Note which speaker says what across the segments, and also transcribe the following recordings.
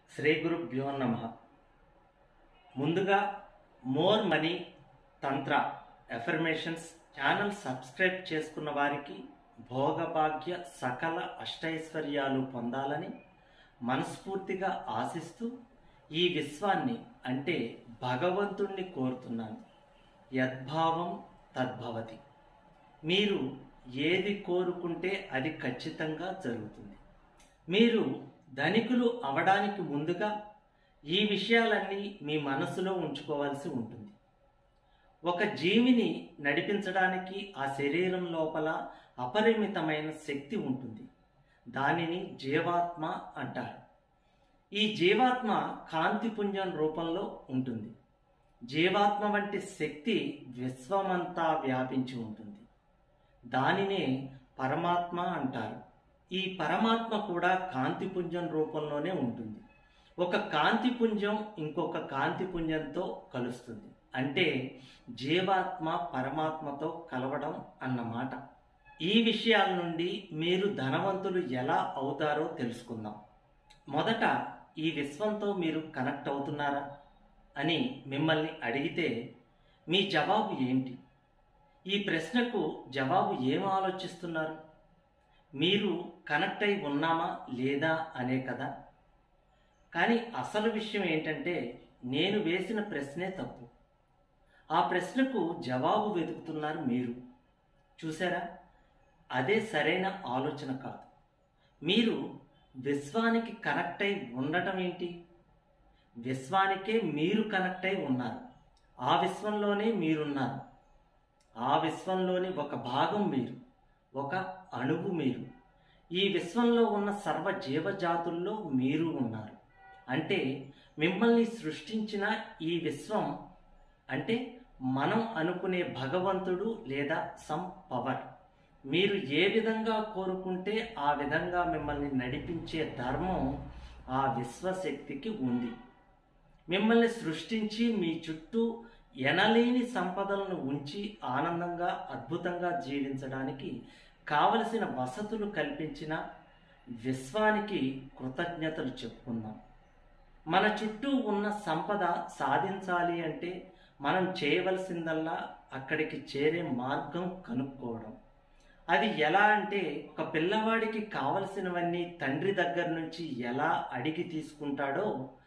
Speaker 1: శ్రీ గురుభ్యో నమ ముందుగా more money Tantra affirmations channel subscribe చేసుకున్న వారికి భోగభాగ్య సకల అష్టైశ్వర్యాలు పొందాలని మనస్ఫూర్తిగా ఆశిస్తూ ఈ విశ్వాన్ని అంటే భగవంతుణ్ణి కోరుతున్నాను యద్భావం తద్భవతి మీరు ఏది కోరుకుంటే అది ఖచ్చితంగా జరుగుతుంది మీరు ధనికులు అవడానికి ముందుగా ఈ విషయాలన్నీ మీ మనసులో ఉంచుకోవాల్సి ఉంటుంది ఒక జీవిని నడిపించడానికి ఆ శరీరం లోపల అపరిమితమైన శక్తి ఉంటుంది దానిని జీవాత్మ అంటారు ఈ జీవాత్మ కాంతిపుంజం రూపంలో ఉంటుంది జీవాత్మ వంటి శక్తి విశ్వమంతా వ్యాపించి ఉంటుంది దానినే పరమాత్మ అంటారు ఈ పరమాత్మ కూడా కాంతిపుంజం రూపంలోనే ఉంటుంది ఒక కాంతిపుంజం ఇంకొక కాంతిపుంజంతో కలుస్తుంది అంటే జీవాత్మ పరమాత్మతో కలవడం అన్నమాట ఈ విషయాల నుండి మీరు ధనవంతులు ఎలా అవుతారో తెలుసుకుందాం మొదట ఈ విశ్వంతో మీరు కనెక్ట్ అవుతున్నారా అని మిమ్మల్ని అడిగితే మీ జవాబు ఏంటి ఈ ప్రశ్నకు జవాబు ఏం ఆలోచిస్తున్నారు మీరు కనెక్ట్ అయి ఉన్నామా లేదా అనే కదా కానీ అసలు విషయం ఏంటంటే నేను వేసిన ప్రశ్నే తప్పు ఆ ప్రశ్నకు జవాబు వెతుకుతున్నారు మీరు చూసారా అదే సరైన ఆలోచన కాదు మీరు విశ్వానికి కనెక్ట్ అయి ఉండటం ఏంటి విశ్వానికే మీరు కనెక్ట్ అయి ఉన్నారు ఆ విశ్వంలోనే మీరున్నారు ఆ విశ్వంలోని ఒక భాగం మీరు ఒక అణువు మీరు ఈ విశ్వంలో ఉన్న సర్వ జీవజాతుల్లో మీరు ఉన్నారు అంటే మిమ్మల్ని సృష్టించిన ఈ విశ్వం అంటే మనం అనుకునే భగవంతుడు లేదా సమ్ పవర్ మీరు ఏ విధంగా కోరుకుంటే ఆ విధంగా మిమ్మల్ని నడిపించే ధర్మం ఆ విశ్వశక్తికి ఉంది మిమ్మల్ని సృష్టించి మీ చుట్టూ ఎనలేని సంపదలను ఉంచి ఆనందంగా అద్భుతంగా జీవించడానికి కావలసిన వసతులు కల్పించిన విశ్వానికి కృతజ్ఞతలు చెప్పుకుందాం మన చుట్టూ ఉన్న సంపద సాధించాలి అంటే మనం చేయవలసిందల్లా అక్కడికి చేరే మార్గం కనుక్కోవడం అది ఎలా అంటే ఒక పిల్లవాడికి కావలసినవన్నీ తండ్రి దగ్గర నుంచి ఎలా అడిగి తీసుకుంటాడో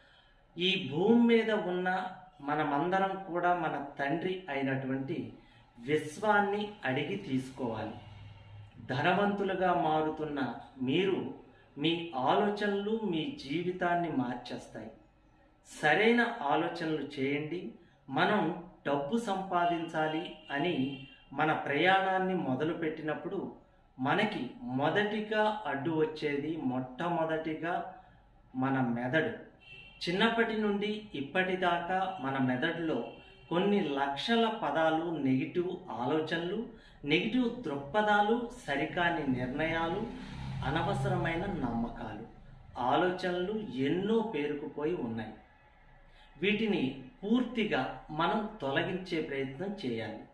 Speaker 1: ఈ భూమి మీద ఉన్న మనమందరం కూడా మన తండ్రి అయినటువంటి విశ్వాన్ని అడిగి తీసుకోవాలి ధనవంతులుగా మారుతున్న మీరు మీ ఆలోచనలు మీ జీవితాన్ని మార్చేస్తాయి సరైన ఆలోచనలు చేయండి మనం డబ్బు సంపాదించాలి అని మన ప్రయాణాన్ని మొదలుపెట్టినప్పుడు మనకి మొదటిగా అడ్డు వచ్చేది మొట్టమొదటిగా మన మెదడు చిన్నప్పటి నుండి ఇప్పటిదాకా మన మెదడులో కొన్ని లక్షల పదాలు నెగిటివ్ ఆలోచనలు నెగిటివ్ దృక్పథాలు సరికాని నిర్ణయాలు అనవసరమైన నమ్మకాలు ఆలోచనలు ఎన్నో పేరుకుపోయి ఉన్నాయి వీటిని పూర్తిగా మనం తొలగించే ప్రయత్నం చేయాలి